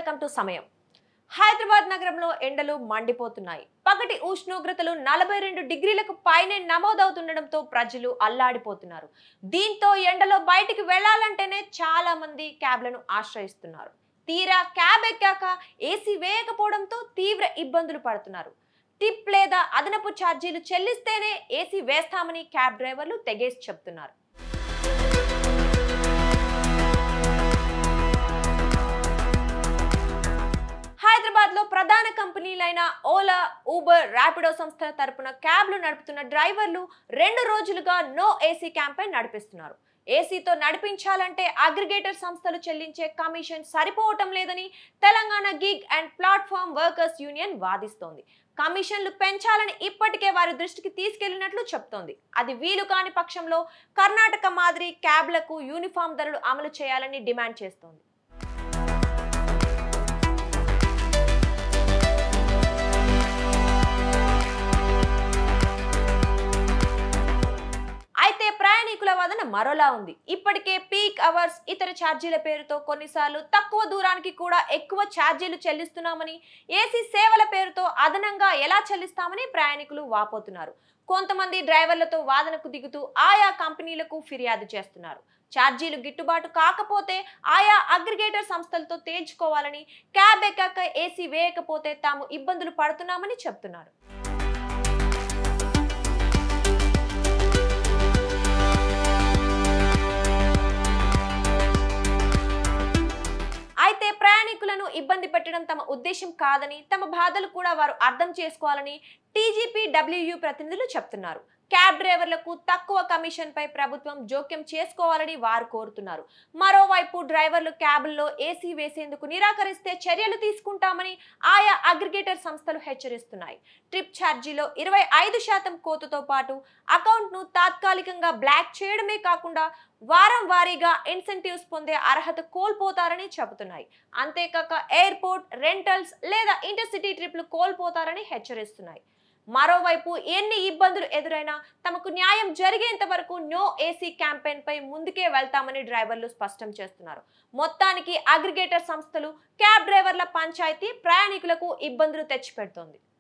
welcome to సమయం హైదరాబాద్ నగరంలో ఎండలు మండిపోతున్నాయి పగటి ఉష్ణోగ్రతలు నలభై రెండు డిగ్రీలకు పైనే నమోదవుతుండడంతో ప్రజలు అల్లాడిపోతున్నారు దీంతో ఎండలో బయటికి వెళ్లాలంటేనే చాలా మంది క్యాబ్లను ఆశ్రయిస్తున్నారు తీరా క్యాబ్ ఎక్కాక ఏసీ వేయకపోవడంతో తీవ్ర ఇబ్బందులు పడుతున్నారు టిప్ లేదా అదనపు ఛార్జీలు చెల్లిస్తేనే ఏసీ వేస్తామని క్యాబ్ డ్రైవర్లు తెగేసి చెప్తున్నారు హైదరాబాద్ లో ప్రధాన కంపెనీలైన ఓలా ఊబర్ ర్యాపిడో సంస్థల తరపున క్యాబ్లు నడుపుతున్న డ్రైవర్లు రెండు రోజులుగా నో ఏసీ క్యాంపెయిన్ నడిపిస్తున్నారు ఏసీతో నడిపించాలంటే అగ్రిగేటర్ సంస్థలు చెల్లించే కమిషన్ సరిపోవటం లేదని Telangana gig and platform workers union వాదిస్తోంది కమిషన్లు పెంచాలని ఇప్పటికే వారి దృష్టికి తీసుకెళ్లినట్లు చెప్తోంది అది వీలు కాని పక్షంలో కర్ణాటక మాదిరి క్యాబ్లకు యూనిఫామ్ ధరలు అమలు చేయాలని డిమాండ్ చేస్తోంది అయితే ప్రయాణికుల వాదన మరోలా ఉంది ఇప్పటికే పీక్ అవర్స్ ఇతర ఛార్జీల పేరుతో కొన్నిసార్లు తక్కువ దూరానికి కూడా ఎక్కువ ఛార్జీలు చెల్లిస్తున్నామని ఏసీ సేవల పేరుతో అదనంగా ఎలా చెల్లిస్తామని ప్రయాణికులు వాపోతున్నారు కొంతమంది డ్రైవర్లతో వాదనకు దిగుతూ ఆయా కంపెనీలకు ఫిర్యాదు చేస్తున్నారు ఛార్జీలు గిట్టుబాటు కాకపోతే ఆయా అగ్రిగేటర్ సంస్థలతో తేల్చుకోవాలని క్యాబ్ ఎక్కాక ఏసీ వేయకపోతే తాము ఇబ్బందులు పడుతున్నామని చెప్తున్నారు అయితే ప్రయాణికులను ఇబ్బంది పెట్టడం తమ ఉద్దేశం కాదని తమ బాధలు కూడా వారు అర్థం చేసుకోవాలని టీజీపీ డబ్ల్యూయూ ప్రతినిధులు చెప్తున్నారు క్యాబ్ డ్రైవర్లకు తక్కువ కమిషన్ పై ప్రభుత్వం జోక్యం చేసుకోవాలని వారు కోరుతున్నారు మరోవైపు డ్రైవర్లు క్యాబుల్లో ఏసీ వేసేందుకు నిరాకరిస్తే చర్యలు తీసుకుంటామని ఆయా అగ్రిగేటర్ సంస్థలు హెచ్చరిస్తున్నాయి ట్రిప్ ఛార్జీలో ఇరవై ఐదు శాతం కోతతో పాటు అకౌంట్ను తాత్కాలికంగా బ్లాక్ చేయడమే కాకుండా వారం వారీగా ఇన్సెంటివ్స్ పొందే అర్హత కోల్పోతారని చెబుతున్నాయి అంతేకాక ఎయిర్పోర్ట్ రెంటల్స్ లేదా ఇంటర్సిటీ ట్రిప్లు కోల్పోతారని హెచ్చరిస్తున్నాయి మరోవైపు ఎన్ని ఇబ్బందులు ఎదురైనా తమకు న్యాయం జరిగేంత వరకు నో ఏసీ క్యాంపెయిన్ పై ముందుకే వెళ్తామని డ్రైవర్లు స్పష్టం చేస్తున్నారు మొత్తానికి అగ్రిగేటర్ సంస్థలు క్యాబ్ డ్రైవర్ల పంచాయతీ ప్రయాణికులకు ఇబ్బందులు తెచ్చిపెడుతోంది